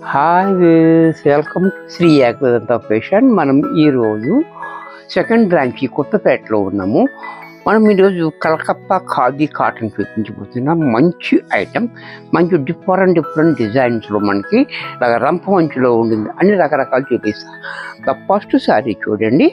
hi welcome to Shri యాక్వేదంత patient మనం ఈరోజు సెకండ్ బ్రాంచ్ కొత్తపేటలో ఉన్నాము మనం ఈరోజు కలకత్తా ఖాదీ కాటన్ చూపించబోతున్నాం మంచి ఐటెం మంచి డిఫరెంట్ డిఫరెంట్ డిజైన్స్లో మనకి ఇలాగ రంప మంచులో ఉండింది అన్ని రకరకాలు చూపిస్తాం ద ఫస్ట్ సారీ చూడండి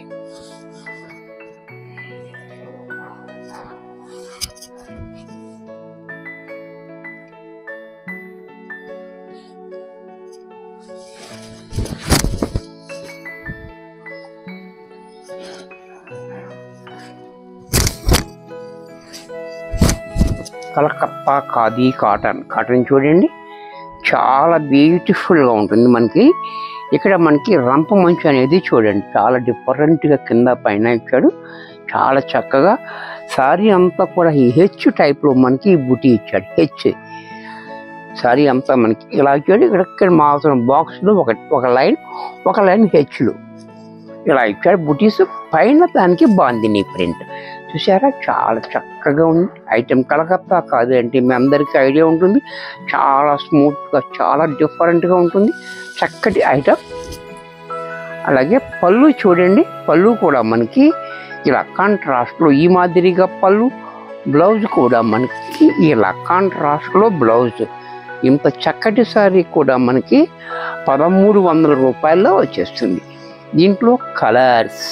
కలకత్తా ఖాదీ కాటన్ కాటన్ చూడండి చాలా బ్యూటిఫుల్గా ఉంటుంది మనకి ఇక్కడ మనకి రంప మంచు అనేది చూడండి చాలా డిఫరెంట్గా కింద పైన ఇచ్చాడు చాలా చక్కగా సారీ అంతా కూడా ఈ హెచ్ టైప్లో మనకి ఈ బుటీ ఇచ్చాడు హెచ్ సారీ అంతా మనకి ఇలా ఇచ్చాడు ఇక్కడ ఇక్కడ మాత్రం బాక్స్లో ఒక ఒక లైన్ ఒక లైన్ హెచ్లు ఇలా ఇచ్చాడు బుటీస్ పైన దానికి బాందిని ప్రింట్ చూసారా చాలా చక్కగా ఉంది ఐటెం కలకత్తా కాదు అంటే మీ అందరికీ ఐడియా ఉంటుంది చాలా స్మూత్గా చాలా డిఫరెంట్గా ఉంటుంది చక్కటి ఐటమ్ అలాగే పళ్ళు చూడండి పళ్ళు కూడా మనకి ఇలా కాంట్రాస్ట్లో ఈ మాదిరిగా పళ్ళు బ్లౌజ్ కూడా మనకి ఇలా కాంట్రాస్ట్లో బ్లౌజ్ ఇంత చక్కటి సారీ కూడా మనకి పదమూడు వందల రూపాయల్లో వచ్చేస్తుంది దీంట్లో కలర్స్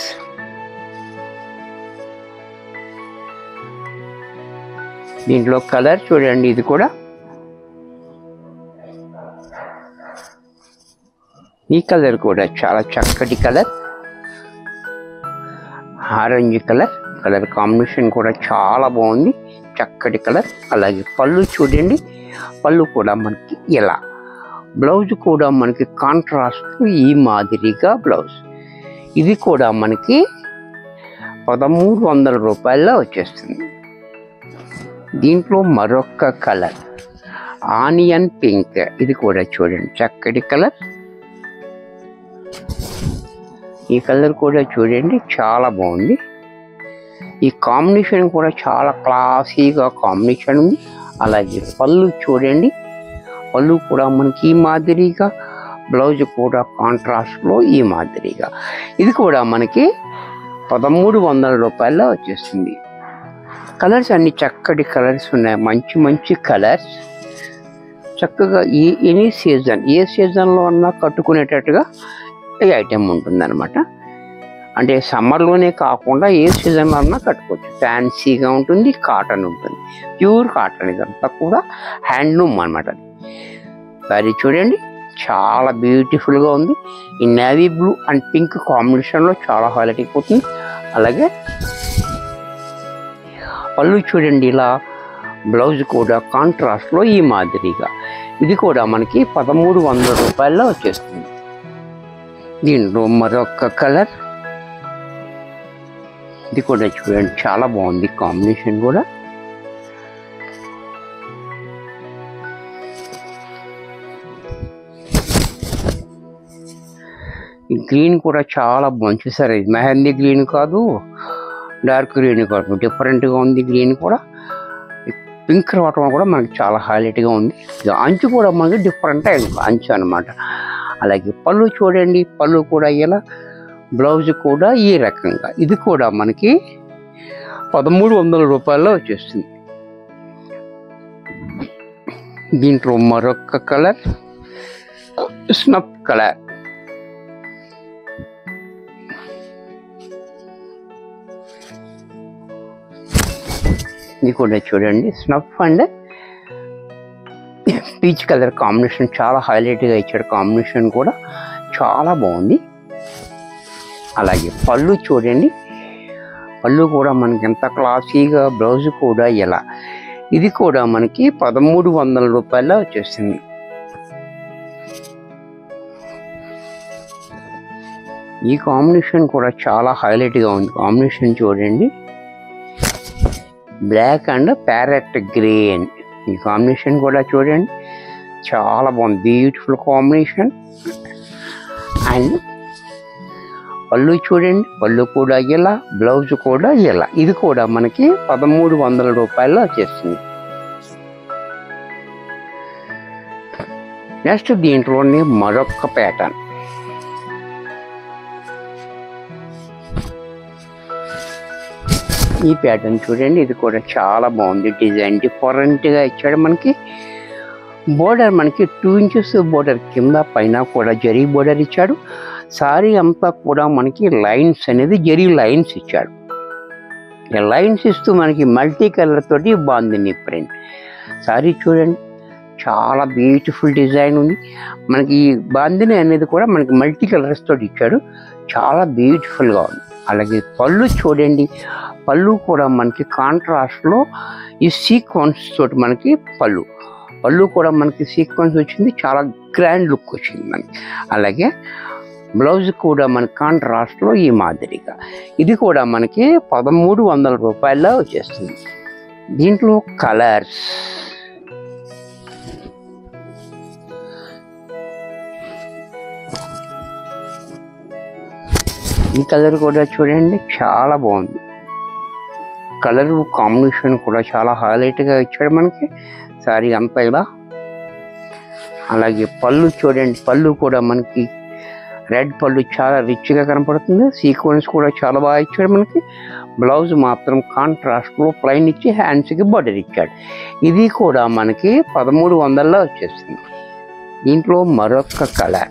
దీంట్లో కలర్ చూడండి ఇది కూడా ఈ కలర్ కూడా చాలా చక్కటి colour orange colour colour combination కూడా చాలా బాగుంది చక్కటి కలర్ అలాగే పళ్ళు చూడండి పళ్ళు కూడా మనకి ఇలా బ్లౌజ్ కూడా మనకి కాంట్రాస్ట్ ఈ మాదిరిగా బ్లౌజ్ ఇది కూడా మనకి పదమూడు వందల రూపాయల్లో వచ్చేస్తుంది దీంట్లో మరొక కలర్ ఆనియన్ పింక్ ఇది కూడా చూడండి చక్కటి కలర్ ఈ కలర్ కూడా చూడండి చాలా బాగుంది ఈ కాంబినేషన్ కూడా చాలా క్లాసీగా కాంబినేషన్ ఉంది అలాగే పళ్ళు చూడండి పళ్ళు కూడా మనకి ఈ మాదిరిగా బ్లౌజ్ కూడా కాంట్రాస్ట్లో ఈ మాదిరిగా ఇది కూడా మనకి పదమూడు వందల రూపాయల్లో వచ్చేస్తుంది కలర్స్ అన్ని చక్కటి కలర్స్ ఉన్నాయి మంచి మంచి కలర్స్ చక్కగా ఈ ఎనీ సీజన్ ఏ సీజన్లో అన్నా కట్టుకునేటట్టుగా ఈ ఐటెం ఉంటుందన్నమాట అంటే సమ్మర్లోనే కాకుండా ఏ సీజన్లో అన్నా కట్టుకోవచ్చు ఫ్యాన్సీగా ఉంటుంది కాటన్ ఉంటుంది ప్యూర్ కాటన్ ఇదంతా కూడా హ్యాండ్లూమ్ అనమాట సారీ చూడండి చాలా బ్యూటిఫుల్గా ఉంది ఈ నేవీ బ్లూ అండ్ పింక్ కాంబినేషన్లో చాలా హైలైట్ అయిపోతుంది అలాగే పళ్ళు చూడండి ఇలా బ్లౌజ్ కూడా కాంట్రాస్ట్లో ఈ మాదిరిగా ఇది కూడా మనకి పదమూడు వందల రూపాయల్లో వచ్చేస్తుంది దీంట్లో మరొక కలర్ ఇది కూడా చూడండి చాలా బాగుంది కాంబినేషన్ కూడా ఈ గ్రీన్ కూడా చాలా బాగుంది చూసారు ఇది మెహందీ గ్రీన్ కాదు డార్క్ గ్రీన్ కాదు డిఫరెంట్గా ఉంది గ్రీన్ కూడా పింక్ రావటం కూడా మనకి చాలా హైలైట్గా ఉంది ఇది అంచు కూడా మనకి డిఫరెంట్ అంచు అన్నమాట అలాగే పళ్ళు చూడండి పళ్ళు కూడా ఇలా బ్లౌజ్ కూడా ఈ రకంగా ఇది కూడా మనకి పదమూడు వందల రూపాయల్లో వచ్చేస్తుంది దీంట్లో మరొక కలర్ స్నప్ కలర్ ఇది కూడా చూడండి snuff and peach colour combination చాలా హైలైట్గా ఇచ్చాడు కాంబినేషన్ కూడా చాలా బాగుంది అలాగే పళ్ళు చూడండి పళ్ళు కూడా మనకి ఎంత క్లాసీగా బ్లౌజ్ కూడా ఇలా ఇది కూడా మనకి పదమూడు వందల రూపాయల్లో వచ్చేస్తుంది ఈ కాంబినేషన్ కూడా చాలా హైలైట్గా ఉంది కాంబినేషన్ చూడండి బ్లాక్ అండ్ ప్యారెట్ గ్రీన్ ఈ కాంబినేషన్ కూడా చూడండి చాలా బాగుంది బ్యూటిఫుల్ కాంబినేషన్ అండ్ పళ్ళు చూడండి పళ్ళు కూడా ఇలా బ్లౌజ్ కూడా ఇలా ఇది కూడా మనకి పదమూడు వందల రూపాయల్లో వచ్చేస్తుంది నెక్స్ట్ దీంట్లోనే మరొక ప్యాటర్న్ ఈ ప్యాటర్న్ చూడండి ఇది కూడా చాలా బాగుంది డిజైన్ డిఫరెంట్గా ఇచ్చాడు మనకి బోర్డర్ మనకి టూ ఇంచెస్ బోర్డర్ కింద పైన కూడా జరీ బోర్డర్ ఇచ్చాడు సారీ అంతా కూడా మనకి లైన్స్ అనేది జరీ లైన్స్ ఇచ్చాడు ఈ లైన్స్ ఇస్తూ మనకి మల్టీ కలర్ తోటి బాగుంది ప్రింట్ సారీ చూడండి చాలా బ్యూటిఫుల్ డిజైన్ ఉంది మనకి ఈ బాందిని అనేది కూడా మనకి మల్టీ కలర్స్ తోటి ఇచ్చాడు చాలా బ్యూటిఫుల్గా ఉంది అలాగే పళ్ళు చూడండి పళ్ళు కూడా మనకి కాంట్రాస్ట్లో ఈ సీక్వెన్స్ తోటి మనకి పళ్ళు పళ్ళు కూడా మనకి సీక్వెన్స్ వచ్చింది చాలా గ్రాండ్ లుక్ వచ్చింది మనకి అలాగే బ్లౌజ్ కూడా మన కాంట్రాస్ట్లో ఈ మాదిరిగా ఇది కూడా మనకి పదమూడు వందల రూపాయల్లో వచ్చేస్తుంది దీంట్లో కలర్స్ ఈ కలర్ కూడా చూడండి చాలా బాగుంది కలర్ కాంబినేషన్ కూడా చాలా హైలైట్గా ఇచ్చాడు మనకి సారీ అంతా ఇలా అలాగే పళ్ళు చూడండి పళ్ళు కూడా మనకి రెడ్ పళ్ళు చాలా రిచ్గా కనపడుతుంది సీక్వెన్స్ కూడా చాలా బాగా ఇచ్చాడు మనకి బ్లౌజ్ మాత్రం కాంట్రాస్ట్లో ప్లైన్ ఇచ్చి హ్యాండ్స్కి బర్డర్ ఇచ్చాడు ఇది కూడా మనకి పదమూడు వందల్లో వచ్చేస్తుంది దీంట్లో మరొక కలర్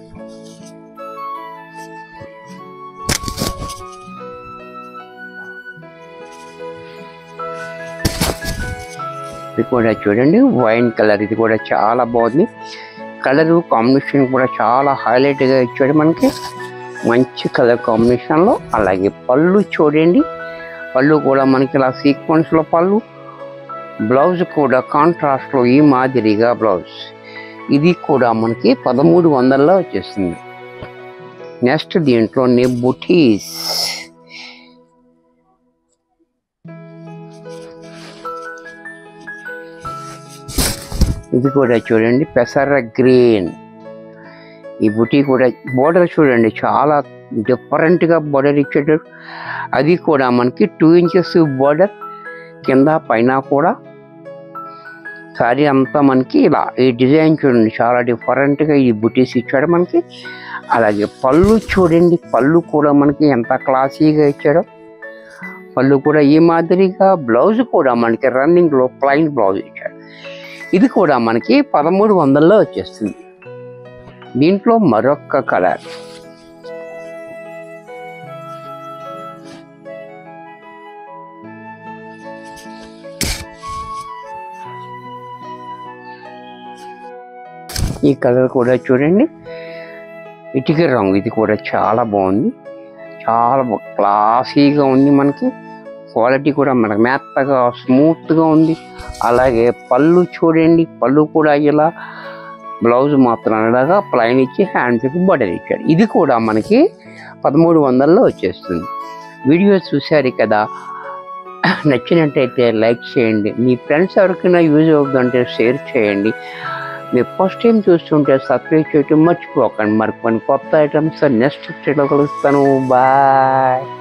ఇది కూడా చూడండి వైన్ కలర్ ఇది కూడా చాలా బాగుంది కలర్ కాంబినేషన్ కూడా చాలా హైలైట్గా ఇచ్చాడు మనకి మంచి కలర్ కాంబినేషన్లో అలాగే పళ్ళు చూడండి పళ్ళు కూడా మనకి ఇలా సీక్వెన్స్లో పళ్ళు బ్లౌజ్ కూడా కాంట్రాస్ట్లో ఈ మాదిరిగా బ్లౌజ్ ఇది కూడా మనకి పదమూడు వందల్లో వచ్చేస్తుంది నెక్స్ట్ దీంట్లో బుటీస్ ఇది కూడా చూడండి పెసర గ్రీన్ ఈ బుటీ కూడా బోర్డర్ చూడండి చాలా డిఫరెంట్గా బోర్డర్ ఇచ్చాడు అది కూడా మనకి టూ ఇంచెస్ బోర్డర్ కింద పైన కూడా సారీ అంతా మనకి ఇలా ఈ డిజైన్ చూడండి చాలా డిఫరెంట్గా ఈ బుటీస్ ఇచ్చాడు మనకి అలాగే పళ్ళు చూడండి పళ్ళు కూడా మనకి ఎంత క్లాసీగా ఇచ్చాడో పళ్ళు కూడా ఈ మాదిరిగా బ్లౌజ్ కూడా మనకి రన్నింగ్లో ప్లైన్ బ్లౌజ్ ఇచ్చాడు ఇది కూడా మనకి పదమూడు వందల్లో వచ్చేస్తుంది దీంట్లో మరొక కలర్ ఈ కలర్ కూడా చూడండి ఇటుక రంగు ఇది కూడా చాలా బాగుంది చాలా బా- క్లాసీగా ఉంది మనకి క్వాలిటీ కూడా మనకు మెత్తగా స్మూత్గా ఉంది అలాగే పళ్ళు చూడండి పళ్ళు కూడా ఇలా బ్లౌజ్ మాత్రం అలాగా ప్లైన్ ఇచ్చి హ్యాండ్స్కి బటర్ ఇచ్చాడు ఇది కూడా మనకి పదమూడు వందల్లో వచ్చేస్తుంది వీడియో చూశారు కదా నచ్చినట్టయితే లైక్ చేయండి మీ ఫ్రెండ్స్ ఎవరికైనా యూజ్ అవుతుందంటే షేర్ చేయండి మీరు ఫస్ట్ టైం చూస్తుంటే సబ్స్క్రైబ్ చేయటం మర్చిపోకండి మరి కొన్ని కొత్త ఐటమ్స్ నెక్స్ట్ కలుస్తాను బాయ్